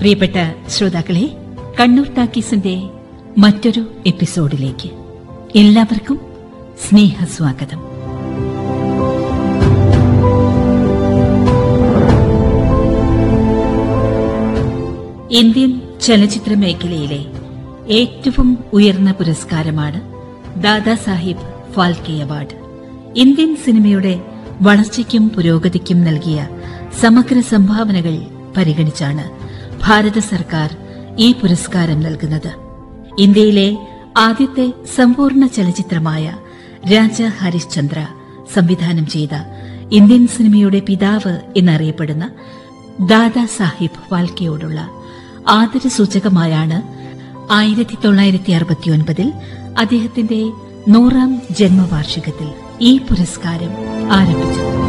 പ്രിയപ്പെട്ട ശ്രോതാക്കളെ കണ്ണൂർ ടാക്കീസിന്റെ മറ്റൊരു എപ്പിസോഡിലേക്ക് എല്ലാവർക്കും സ്നേഹസ്വാഗതം ഇന്ത്യൻ ചലച്ചിത്ര മേഖലയിലെ ഏറ്റവും ഉയർന്ന പുരസ്കാരമാണ് ദാദാസാഹിബ് ഫാൽക്കെ അവാർഡ് ഇന്ത്യൻ സിനിമയുടെ വളർച്ചയ്ക്കും പുരോഗതിക്കും നൽകിയ സമഗ്ര സംഭാവനകൾ പരിഗണിച്ചാണ് ഭാരത സർക്കാർ ഈ പുരസ്കാരം നൽകുന്നത് ഇന്ത്യയിലെ ആദ്യത്തെ സമ്പൂർണ്ണ ചലച്ചിത്രമായ രാജ ഹരിശ്ചന്ദ്ര സംവിധാനം ചെയ്ത ഇന്ത്യൻ സിനിമയുടെ പിതാവ് എന്നറിയപ്പെടുന്ന ദാദാ സാഹിബ് ഫാൽക്കെയോടുള്ള ആദരസൂചകമായാണ് ആയിരത്തി തൊള്ളായിരത്തി അറുപത്തിയൊൻപതിൽ അദ്ദേഹത്തിന്റെ നൂറാം ജന്മവാർഷികത്തിൽ ഈ പുരസ്കാരം ആരംഭിച്ചത്